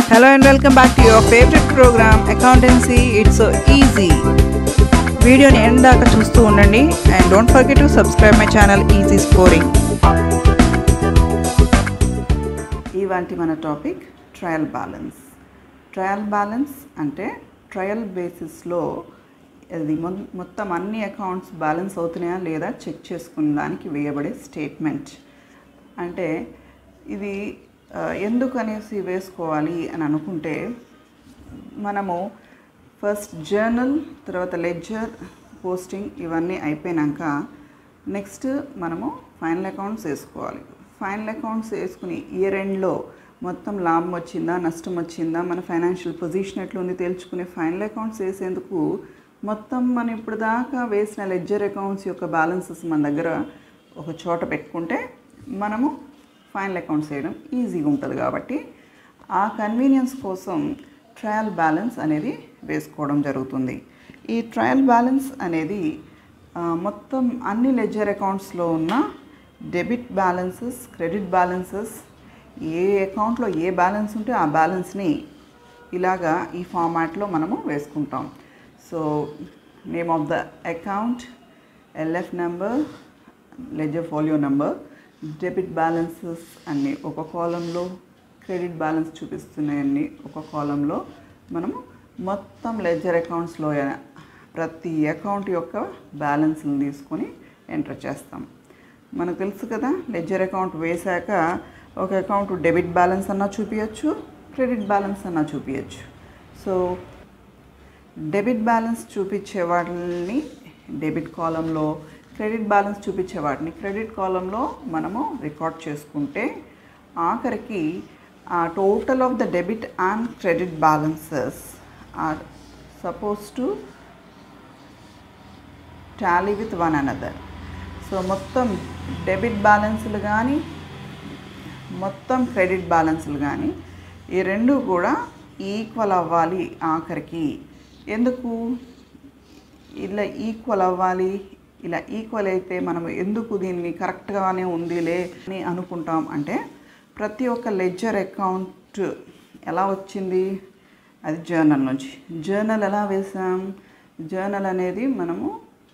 Hello and welcome back to your favorite program Accountancy It's So Easy. వీడియోని end దాకా చూస్తూ ఉండండి and don't forget to subscribe my channel easy scoring ఇవాంటి మన topic trial balance trial balance అంటే trial బేసిస్లో అది మొ- మొత్తం అన్ని అకౌంట్స్ బ్యాలెన్స్ అవుతున్నాయా లేదా చెక్ చేసుకునే దానికి వేయబడే స్టేట్మెంట్ అంటే ఇది ఆ, ఎందుకు అనేసి వేసుకోవాలి అని అనుకుంటే మనము ఫస్ట్ జర్నల్ తర్వాత లెడ్జర్ పోస్టింగ్ ఇవన్నీ అయిపోయినాక నెక్స్ట్ మనము ఫైనల్ అకౌంట్స్ వేసుకోవాలి ఫైనల్ అకౌంట్స్ వేసుకుని ఇయర్ ఎండ్లో మొత్తం లాభం వచ్చిందా నష్టం వచ్చిందా మన ఫైనాన్షియల్ పొజిషన్ ఎట్లుంది తేల్చుకునే ఫైనల్ అకౌంట్స్ వేసేందుకు మొత్తం మనం ఇప్పుడు దాకా వేసిన లెడ్జర్ అకౌంట్స్ యొక్క బ్యాలెన్సెస్ మన దగ్గర ఒక చోట పెట్టుకుంటే మనము ఫైనల్ అకౌంట్స్ వేయడం ఈజీగా ఉంటుంది కాబట్టి ఆ కన్వీనియన్స్ కోసం ట్రయల్ బ్యాలెన్స్ అనేది వేసుకోవడం జరుగుతుంది ఈ ట్రయల్ బ్యాలెన్స్ అనేది ఆ, మొత్తం అన్ని లెడ్జర్ అకౌంట్స్లో ఉన్న డెబిట్ బ్యాలెన్సెస్ క్రెడిట్ బ్యాలెన్సెస్ ఏ అకౌంట్లో ఏ బ్యాలెన్స్ ఉంటే ఆ బ్యాలెన్స్ని ఇలాగా ఈ ఫార్మాట్లో మనము వేసుకుంటాం so name of the account LF number ledger folio number debit balances అన్నీ ఒక కాలంలో క్రెడిట్ బ్యాలెన్స్ చూపిస్తున్నాయన్ని ఒక కాలంలో మనము మొత్తం లెజర్ అకౌంట్స్లో ప్రతి అకౌంట్ యొక్క బ్యాలెన్స్ని తీసుకొని ఎంటర్ చేస్తాం మనకు తెలుసు కదా లెజర్ అకౌంట్ వేశాక ఒక అకౌంట్ డెబిట్ బ్యాలెన్స్ అన్నా చూపించచ్చు క్రెడిట్ బ్యాలెన్స్ అన్నా చూపించచ్చు సో డెబిట్ బ్యాలెన్స్ చూపించే వాటిని డెబిట్ కాలంలో క్రెడిట్ బ్యాలెన్స్ చూపించే వాటిని క్రెడిట్ కాలంలో మనము రికార్డ్ చేసుకుంటే ఆఖరికి ఆ total of the debit and credit balances are suppose to tally with one another so మొత్తం డెబిట్ బ్యాలెన్స్లు కానీ మొత్తం క్రెడిట్ బ్యాలెన్స్లు కానీ ఈ రెండు కూడా ఈక్వల్ అవ్వాలి ఆఖరికి ఎందుకు ఇలా ఈక్వల్ అవ్వాలి ఇలా ఈక్వల్ అయితే మనం ఎందుకు దీన్ని కరెక్ట్గానే ఉందిలే అని అనుకుంటాం అంటే ప్రతి ఒక్క లెడ్జర్ అకౌంట్ ఎలా వచ్చింది అది జర్నల్ నుంచి జర్నల్ ఎలా వేసాం జర్నల్ అనేది మనము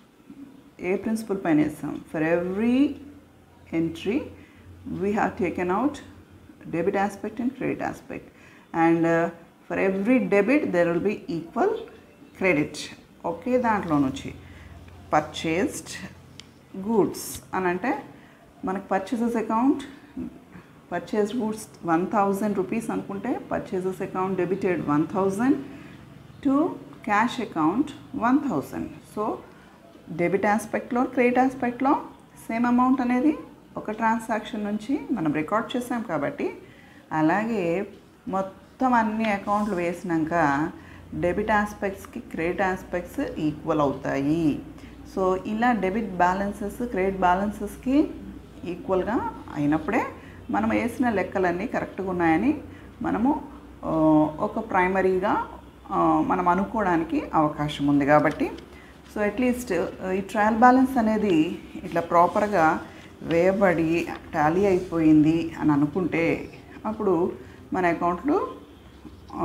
ఏ ప్రిన్సిపల్ పైన వేస్తాం for every entry we have taken out debit aspect and credit aspect and for every debit there will be equal credit ఒకే దాంట్లో నుంచి పర్చేస్డ్ గూడ్స్ అని అంటే మనకు purchases account purchase goods one thousand rupees అనుకుంటే purchases account debited one thousand to cash account one thousand so debit ఆస్పెక్ట్లో credit ఆస్పెక్ట్లో same amount అనేది ఒక ట్రాన్సాక్షన్ నుంచి మనం రికార్డ్ చేసాం కాబట్టి అలాగే మొత్తం అన్ని అకౌంట్లు వేసినాక డెబిట్ ఆస్పెక్ట్స్కి క్రెడిట్ ఆస్పెక్ట్స్ ఈక్వల్ అవుతాయి సో ఇలా డెబిట్ బ్యాలెన్సెస్ క్రెడిట్ బ్యాలెన్సెస్కి ఈక్వల్గా అయినప్పుడే మనం వేసిన లెక్కలన్నీ కరెక్ట్గా ఉన్నాయని మనము ఆ, ఒక ప్రైమరీగా ఆ, మనం అనుకోవడానికి అవకాశం ఉంది కాబట్టి సో అట్లీస్ట్ ఈ ట్రయల్ బ్యాలెన్స్ అనేది ఇట్లా ప్రాపర్గా వేయబడి టాలీ అయిపోయింది అని అనుకుంటే అప్పుడు మన అకౌంట్లు ఆ,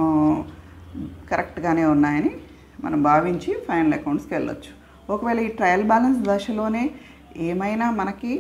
కరెక్ట్గానే ఉన్నాయని మనం భావించి ఫైనల్ అకౌంట్స్కి వెళ్ళొచ్చు ఒకవేళ ఈ ట్రయల్ బ్యాలెన్స్ దశలోనే ఏమైనా మనకి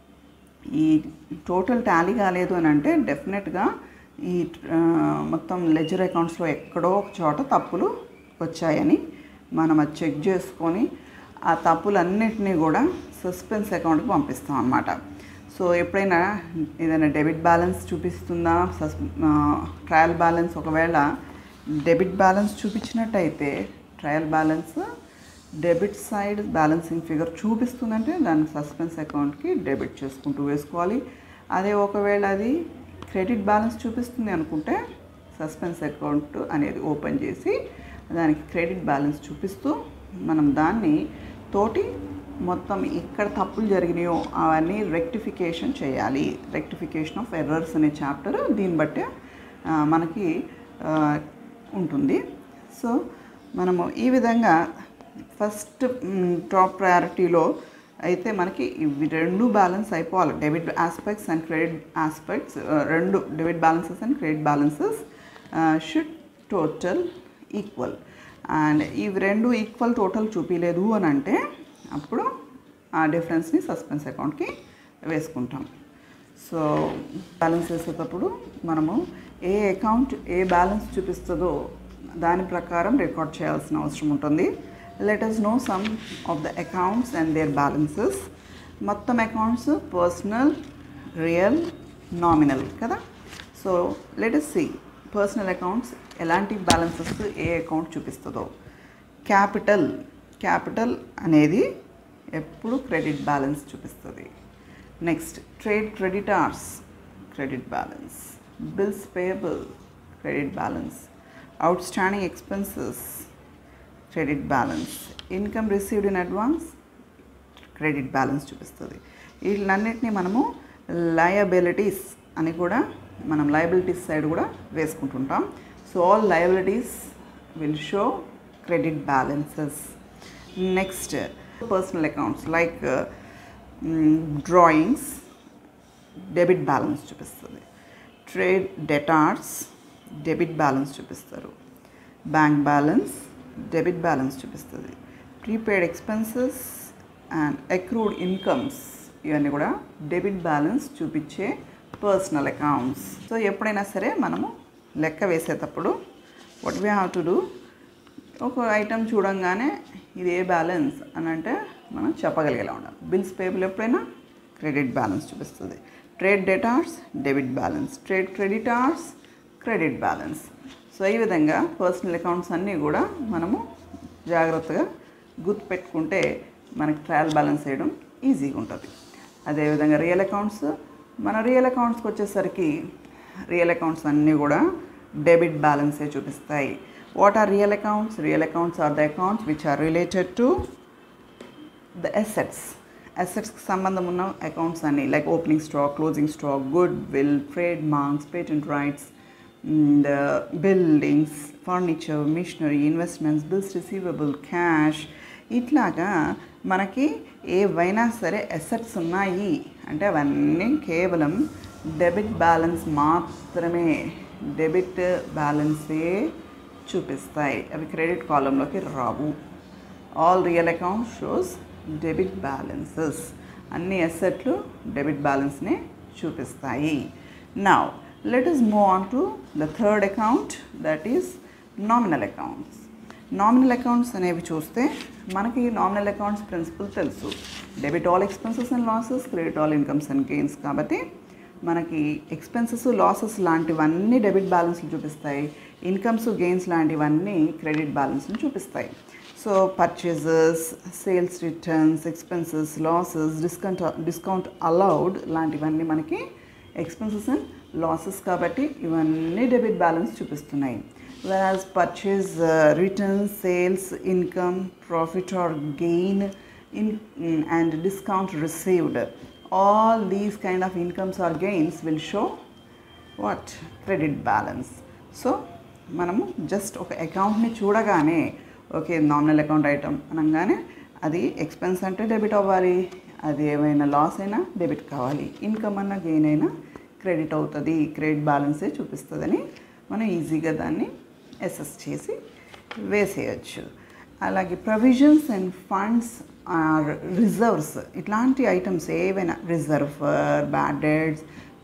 ఈ టోటల్ టాలీ కాలేదు అని అంటే డెఫినెట్గా ఈ ఆ, మొత్తం లెజర్ అకౌంట్స్లో ఎక్కడో ఒక చోట తప్పులు వచ్చాయని మనం అది చెక్ చేసుకొని ఆ తప్పులన్నిటినీ కూడా సస్పెన్స్ అకౌంట్కి పంపిస్తాం అన్నమాట సో ఎప్పుడైనా ఏదైనా డెబిట్ బ్యాలెన్స్ చూపిస్తుందా సస్ ట్రయల్ బ్యాలెన్స్ ఒకవేళ డెబిట్ బ్యాలెన్స్ చూపించినట్టయితే trial balance debit side balancing figure చూపిస్తుందంటే దాన్ని సస్పెన్స్ అకౌంట్కి డెబిట్ చేసుకుంటూ వేసుకోవాలి అదే ఒకవేళ అది క్రెడిట్ బ్యాలెన్స్ చూపిస్తుంది అనుకుంటే సస్పెన్స్ అకౌంట్ అనేది ఓపెన్ చేసి దానికి క్రెడిట్ బ్యాలెన్స్ చూపిస్తూ మనం దాన్ని తోటి మొత్తం ఎక్కడ తప్పులు జరిగినాయో అవన్నీ రెక్టిఫికేషన్ చేయాలి రెక్టిఫికేషన్ ఆఫ్ ఎర్రర్స్ అనే చాప్టర్ దీన్ని బట్టే ఆ, మనకి ఆ, ఉంటుంది సో మనము ఈ విధంగా ఫస్ట్ టాప్ ప్రయారిటీలో అయితే మనకి ఇవి రెండు బ్యాలెన్స్ అయిపోవాలి debit aspects and credit aspects రెండు debit balances and credit balances should total equal and ఇవి రెండు ఈక్వల్ టోటల్ చూపించలేదు అని అంటే అప్పుడు ఆ డిఫరెన్స్ని సస్పెన్స్ అకౌంట్కి వేసుకుంటాం సో బ్యాలెన్స్ వేసేటప్పుడు మనము ఏ అకౌంట్ ఏ బ్యాలెన్స్ చూపిస్తుందో దాని ప్రకారం రికార్డ్ చేయాల్సిన అవసరం ఉంటుంది let us know some of the accounts and their balances మొత్తం అకౌంట్స్ పర్సనల్ రియల్ నామినల్ కదా so let us see personal accounts ఎలాంటి బ్యాలెన్సెస్ ఏ అకౌంట్ చూపిస్తుందో క్యాపిటల్ క్యాపిటల్ అనేది ఎప్పుడు క్రెడిట్ బ్యాలెన్స్ చూపిస్తుంది next trade creditors credit balance bills payable credit balance outstanding expenses credit balance income received in advance credit balance చూపిస్తుంది వీటినన్నిటిని మనము liabilities అని కూడా మనం లయబిలిటీస్ సైడ్ కూడా వేసుకుంటుంటాం so all liabilities will show credit balances next personal accounts like drawings debit balance చూపిస్తుంది trade debtors debit balance చూపిస్తారు బ్యాంక్ బ్యాలెన్స్ డెబిట్ బ్యాలెన్స్ చూపిస్తుంది prepaid expenses and accrued incomes ఇవన్నీ కూడా డెబిట్ బ్యాలెన్స్ చూపించే personal accounts so ఎప్పుడైనా సరే మనము లెక్క వేసేటప్పుడు what we have to do ఒక ఐటెం చూడంగానే ఇది ఏ బ్యాలెన్స్ అని అంటే మనం చెప్పగలిగేలా ఉండాలి బిల్స్ పేబుల్ ఎప్పుడైనా క్రెడిట్ బ్యాలెన్స్ చూపిస్తుంది trade debtors debit balance trade creditors credit balance so ఈ విధంగా పర్సనల్ అకౌంట్స్ అన్నీ కూడా మనము జాగ్రత్తగా గుర్తుపెట్టుకుంటే మనకి ట్రయల్ బ్యాలెన్స్ చేయడం ఈజీగా ఉంటుంది అదేవిధంగా రియల్ అకౌంట్స్ మన రియల్ అకౌంట్స్కి వచ్చేసరికి రియల్ అకౌంట్స్ అన్నీ కూడా డెబిట్ బ్యాలెన్సే చూపిస్తాయి what are real accounts real accounts are the accounts which are related to the assets అసెట్స్కి సంబంధం ఉన్న అకౌంట్స్ అన్ని like opening stock closing stock goodwill trade marks patent rights buildings furniture machinery investments bills receivable cash ఇట్లాగా మనకి ఏవైనా సరే assets ఉన్నాయి అంటే అవన్నీ కేవలం డెబిట్ బ్యాలెన్స్ మాత్రమే డెబిట్ బ్యాలెన్సే చూపిస్తాయి అవి క్రెడిట్ కాలంలోకి రావు all real account shows debit balances అన్ని అసెట్లు డెబిట్ బ్యాలెన్స్నే చూపిస్తాయి now let us move on to the third account that is nominal accounts nominal accounts అనేవి చూస్తే మనకి నామినల్ అకౌంట్స్ ప్రిన్సిపల్ తెలుసు debit all expenses and losses credit all incomes and gains కాబట్టి మనకి ఎక్స్పెన్సెస్ లాసెస్ లాంటివన్నీ debit బ్యాలెన్స్లు చూపిస్తాయి incomes gains లాంటివన్నీ క్రెడిట్ బ్యాలెన్స్ని చూపిస్తాయి so purchases sales returns expenses losses discount discount allowed లాంటివన్నీ మనకి ఎక్స్పెన్సెస్ అండ్ లాసెస్ కాబట్టి ఇవన్నీ డెబిట్ బ్యాలెన్స్ చూపిస్తున్నాయి whereas purchase uh, returns sales income profit or gain in, mm, and discount received all these kind of incomes or gains will show what credit balance so మనము just ఒక అకౌంట్ని చూడగానే okay nominal account item అనగానే అది expense అంటే debit అవ్వాలి అది ఏమైనా లాస్ అయినా డెబిట్ కావాలి ఇన్కమ్ అన్న గెయిన్ అయినా క్రెడిట్ అవుతుంది క్రెడిట్ బ్యాలెన్సే చూపిస్తుందని మనం ఈజీగా దాన్ని అసెస్ చేసి వేసేయచ్చు అలాగే provisions and funds or reserves ఇట్లాంటి ఐటమ్స్ ఏవైనా reserve for bad debts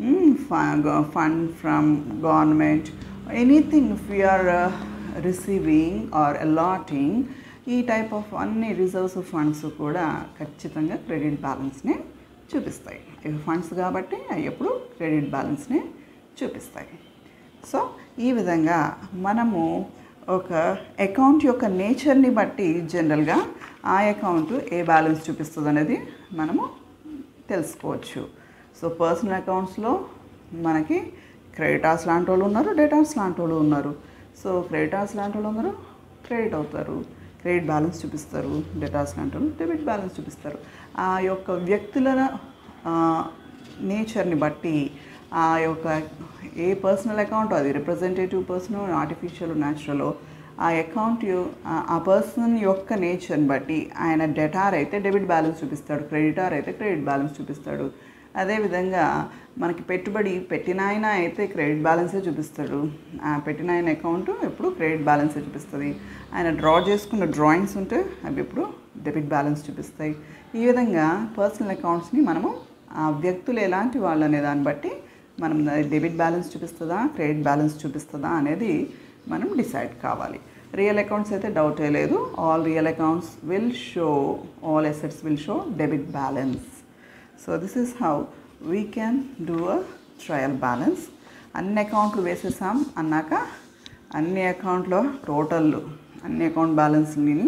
fund from government anything if you are receiving or allotting ఈ టైప్ ఆఫ్ అన్ని రిజర్వ్స్ ఫండ్స్ కూడా ఖచ్చితంగా క్రెడిట్ బ్యాలెన్స్నే చూపిస్తాయి ఇవి ఫండ్స్ కాబట్టి అవి ఎప్పుడు క్రెడిట్ బ్యాలెన్స్నే చూపిస్తాయి సో ఈ విధంగా మనము ఒక అకౌంట్ యొక్క నేచర్ని బట్టి జనరల్గా ఆ అకౌంట్ ఏ బ్యాలెన్స్ చూపిస్తుంది అనేది మనము తెలుసుకోవచ్చు సో పర్సనల్ అకౌంట్స్లో మనకి క్రెడిటార్స్ లాంటి వాళ్ళు ఉన్నారు డేటార్స్ లాంటి వాళ్ళు ఉన్నారు సో క్రెడిటార్స్ లాంటి వాళ్ళు ఉన్నారు క్రెడిట్ అవుతారు క్రెడిట్ బ్యాలెన్స్ చూపిస్తారు డేటాస్ లాంటి వాళ్ళు డెబిట్ బ్యాలెన్స్ చూపిస్తారు ఆ యొక్క వ్యక్తుల నేచర్ని బట్టి ఆ యొక్క ఏ పర్సనల్ అకౌంట్ అది రిప్రజెంటేటివ్ పర్సన్ ఆర్టిఫిషియల్ న్యాచురల్ ఆ అకౌంట్ ఆ పర్సన్ యొక్క నేచర్ని బట్టి ఆయన డెటార్ అయితే డెబిట్ బ్యాలెన్స్ చూపిస్తాడు క్రెడిటార్ అయితే క్రెడిట్ బ్యాలెన్స్ చూపిస్తాడు అదేవిధంగా మనకి పెట్టుబడి పెట్టిన ఆయన అయితే క్రెడిట్ బ్యాలెన్సే చూపిస్తాడు ఆ పెట్టిన ఆయన అకౌంట్ ఎప్పుడు క్రెడిట్ బ్యాలెన్సే చూపిస్తుంది ఆయన డ్రా చేసుకున్న డ్రాయింగ్స్ ఉంటే అవి ఎప్పుడు డెబిట్ బ్యాలెన్స్ చూపిస్తాయి ఈ విధంగా పర్సనల్ అకౌంట్స్ని మనము ఆ వ్యక్తులు ఎలాంటి వాళ్ళు అనే దాన్ని బట్టి మనం డెబిట్ బ్యాలెన్స్ చూపిస్తుందా క్రెడిట్ బ్యాలెన్స్ చూపిస్తుందా అనేది మనం డిసైడ్ కావాలి రియల్ అకౌంట్స్ అయితే డౌటే లేదు all real accounts will show all assets will show debit balance so this is how we can do a trial balance అన్ని అకౌంట్లు వేసేసాం అన్నాక అన్ని అకౌంట్లో టోటల్ అన్ని అకౌంట్ బ్యాలెన్స్ని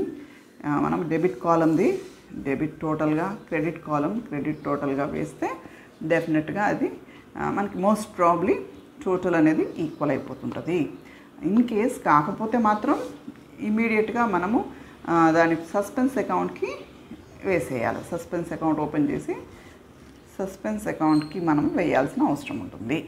మనం డెబిట్ కాలంది డెబిట్ టోటల్గా క్రెడిట్ కాలం క్రెడిట్ టోటల్గా వేస్తే డెఫినెట్గా అది ఆ, మనకి మోస్ట్ ప్రాబ్లీ టోటల్ అనేది ఈక్వల్ అయిపోతుంటుంది ఇన్ కేస్ కాకపోతే మాత్రం ఇమీడియట్గా మనము ఆ, దాని సస్పెన్స్ అకౌంట్కి వేసేయాలి సస్పెన్స్ అకౌంట్ ఓపెన్ చేసి సస్పెన్స్ అకౌంట్కి మనం వేయాల్సిన అవసరం ఉంటుంది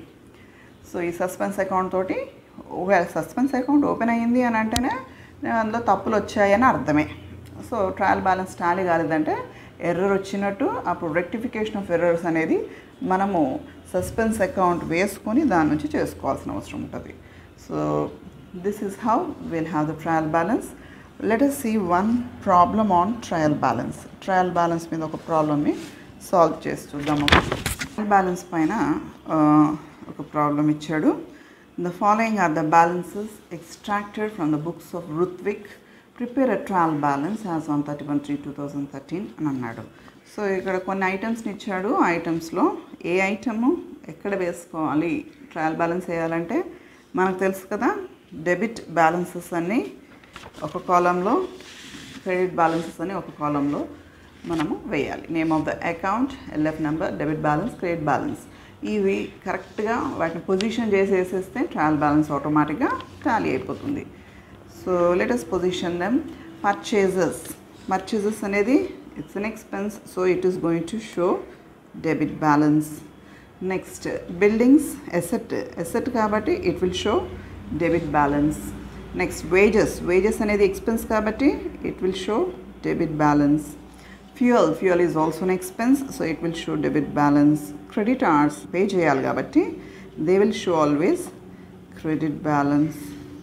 సో ఈ సస్పెన్స్ అకౌంట్ తోటి ఒకవేళ సస్పెన్స్ అకౌంట్ ఓపెన్ అయ్యింది అని అంటేనే అందులో తప్పులు వచ్చాయని అర్థమే సో ట్రయల్ బ్యాలెన్స్ టాలీ కాలేదంటే ఎర్రర్ వచ్చినట్టు అప్పుడు రెక్టిఫికేషన్ ఆఫ్ ఎర్రర్స్ అనేది మనము సస్పెన్స్ అకౌంట్ వేసుకొని దాని నుంచి చేసుకోవాల్సిన అవసరం ఉంటుంది so this is how will have the trial balance let us see one problem on trial balance trial balance మీద ఒక ప్రాబ్లమ్ని సాల్వ్ చేసి చూద్దాము ట్రయల్ బ్యాలెన్స్ పైన ఆ, ఒక ప్రాబ్లం ఇచ్చాడు the following are the balances extracted from the books of Ruthvik prepare a trial balance as on thirty one three two thousand thirteen అని అన్నాడు సో ఇక్కడ కొన్ని ఐటమ్స్ని ఇచ్చాడు ఆ ఐటమ్స్లో ఏ ఐటము ఎక్కడ వేసుకోవాలి ట్రయల్ బ్యాలెన్స్ వేయాలంటే మనకు తెలుసు కదా డెబిట్ బ్యాలెన్సెస్ అన్నీ ఒక కాలంలో క్రెడిట్ బ్యాలెన్సెస్ అని ఒక కాలంలో మనము వేయాలి name of the account LF number debit balance credit balance ఇవి కరెక్ట్గా వాటిని పొజిషన్ చేసేసేస్తే ట్రయల్ బ్యాలెన్స్ ఆటోమేటిక్గా టాలీ అయిపోతుంది so let us position them purchases purchases అనేది it's an expense so it is going to show debit balance next buildings asset asset కాబట్టి it will show debit balance next wages wages అనేది expense కాబట్టి it will show debit balance fuel fuel is also an expense so it will show debit balance creditors pay చేయాలి కాబట్టి they will show always credit balance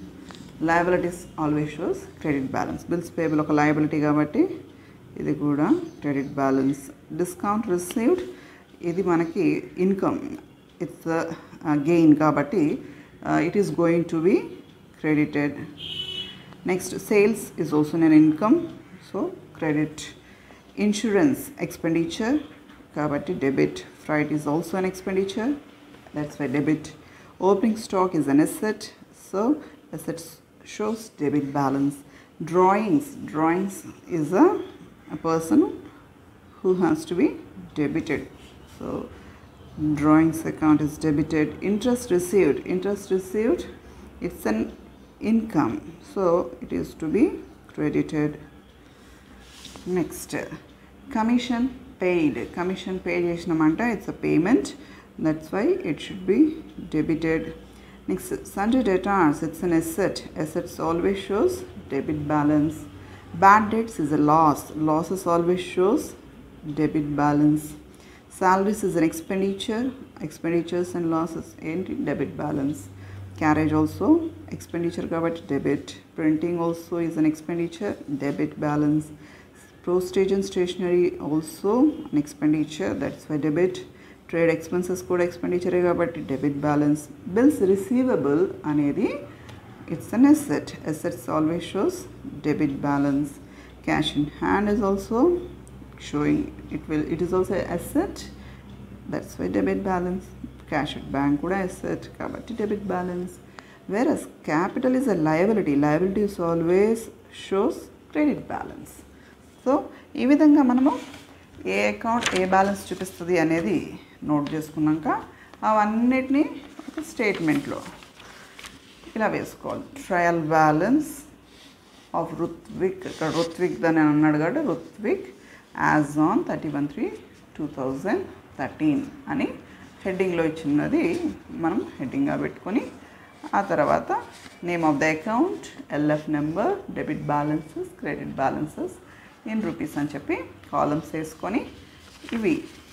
liabilities always shows credit balance bills payable ఒక liability కాబట్టి ఇది కూడా credit balance discount received ఇది మనకి income it's gain కాబట్టి it is going to be credited next sales is also an income so credit insurance expenditure కాబట్టి debit freight is also an expenditure that's why debit opening stock is an asset so assets shows debit balance drawings drawings is a person who has to be debited. So, drawings account is debited. Interest received. Interest received, it's an income. So, it is to be credited. Next, commission paid. Commission paid చేసినామంటే it's a payment. That's why it should be debited. Next, sundry debtors. It's an asset. Assets always shows debit balance. Bad debts is a loss. Losses always shows debit balance. Salaries is an expenditure. Expenditures and losses ఏంటి debit balance. Carriage also expenditure కాబట్టి debit. Printing also is an expenditure. Debit balance. Postage and stationery also an expenditure. That's why debit. Trade expenses కూడా ఎక్స్పెండిచరే కాబట్టి debit balance bills receivable అనేది it's an asset assets always shows debit balance cash in hand is also showing it will it is also asset that's why debit balance cash at bank కూడా asset కాబట్టి debit balance whereas capital is a liability liability is always shows credit balance so ఈ విధంగా మనము ఏ account ఏ balance చూపిస్తుంది అనేది note చేసుకున్నాక అవన్నిటినీ ఒక స్టేట్మెంట్లో ఇలా వేసుకోవాలి ట్రయల్ బ్యాలెన్స్ ఆఫ్ రుత్విక్ ఇక్కడ రుత్విక్ అని అన్నాడు కాబట్టి Ruthvik as on thirty one three two thousand thirteen అని హెడ్డింగ్లో ఇచ్చినది మనం హెడ్డింగ్గా పెట్టుకొని ఆ తర్వాత name of the account LF number debit balances credit balances in rupees అని చెప్పి కాలమ్స్ వేసుకొని ఇవి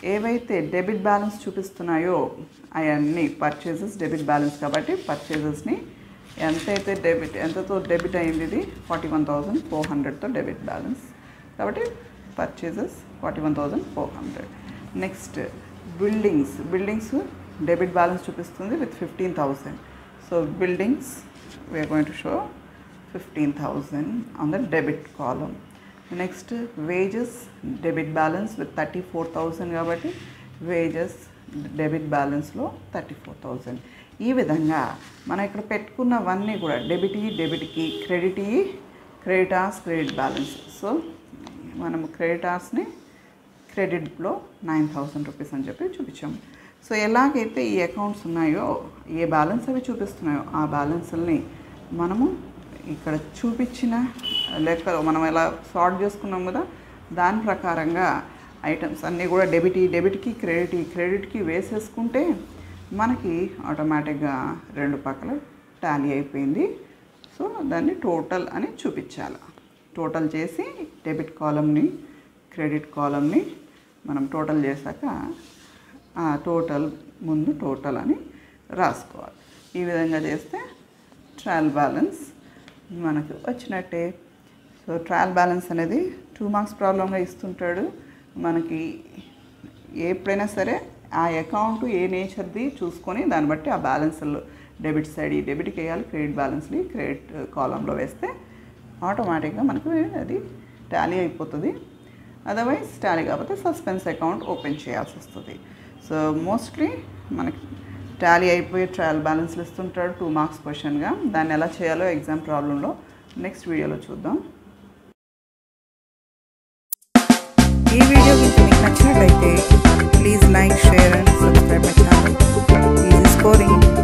ఏవైతే డెబిట్ బ్యాలెన్స్ చూపిస్తున్నాయో అవన్నీ పర్చేజెస్ డెబిట్ బ్యాలెన్స్ కాబట్టి పర్చేజెస్ని ఎంతైతే డెబిట్ ఎంతతో డెబిట్ అయింది ఇది ఫార్టీ వన్ థౌజండ్ ఫోర్ హండ్రెడ్తో డెబిట్ బ్యాలెన్స్ కాబట్టి purchases forty one thousand four hundred next buildings buildings debit balance చూపిస్తుంది with fifteen thousand so buildings we are going to show fifteen thousand on the debit column next wages debit balance with thirty four thousand కాబట్టి wages debit బ్యాలెన్స్లో thirty four thousand ఈ విధంగా మనం ఇక్కడ పెట్టుకున్నవన్నీ కూడా debit డెబిట్కి credit creditors credit balance so మనము క్రెడిటార్స్ని క్రెడిట్లో నైన్ థౌసండ్ రూపీస్ అని చెప్పి చూపించాము సో ఎలాగైతే ఈ అకౌంట్స్ ఉన్నాయో ఏ బ్యాలెన్స్ అవి చూపిస్తున్నాయో ఆ బ్యాలెన్స్ని మనము ఇక్కడ చూపించిన లెక్కలు మనం ఎలా సార్ట్ చేసుకున్నాం కదా దాని ప్రకారంగా ఐటమ్స్ అన్నీ కూడా డెబిట్ డెబిట్కి క్రెడిట్ క్రెడిట్కి వేసేసుకుంటే మనకి ఆటోమేటిక్గా రెండు పక్కల టాలీ అయిపోయింది సో దాన్ని టోటల్ అని చూపించాలి టోటల్ చేసి డెబిట్ కాలంని క్రెడిట్ కాలంని మనం టోటల్ చేశాక ఆ టోటల్ ముందు టోటల్ అని రాసుకోవాలి ఈ విధంగా చేస్తే ట్రయల్ బ్యాలెన్స్ మనకు వచ్చినట్టే సో ట్రయల్ బ్యాలెన్స్ అనేది టూ మార్క్స్ ప్రాబ్లంగా ఇస్తుంటాడు మనకి ఎప్పుడైనా సరే ఆ అకౌంట్ ఏ నేచర్ది చూసుకొని దాన్ని బట్టి ఆ బ్యాలెన్స్లు డెబిట్ సైడ్ ఈ డెబిట్కి వేయాలి క్రెడిట్ బ్యాలెన్స్ని క్రెడిట్ కాలంలో వేస్తే ఆటోమేటిక్గా మనకు అది టాలీ అయిపోతుంది అదర్వైజ్ టాలీ కాకపోతే సస్పెన్స్ అకౌంట్ ఓపెన్ చేయాల్సి వస్తుంది సో మోస్ట్లీ మనకి టాలీ అయిపోయి ట్రయల్ బ్యాలెన్స్లు ఇస్తుంటాడు టూ మార్క్స్ క్వశ్చన్గా దాన్ని ఎలా చేయాలో ఎగ్జామ్ ప్రాబ్లంలో నెక్స్ట్ వీడియోలో చూద్దాం ఈ వీడియో మీకు మీకు నచ్చినట్లయితే please like share and subscribe my channel easy scoring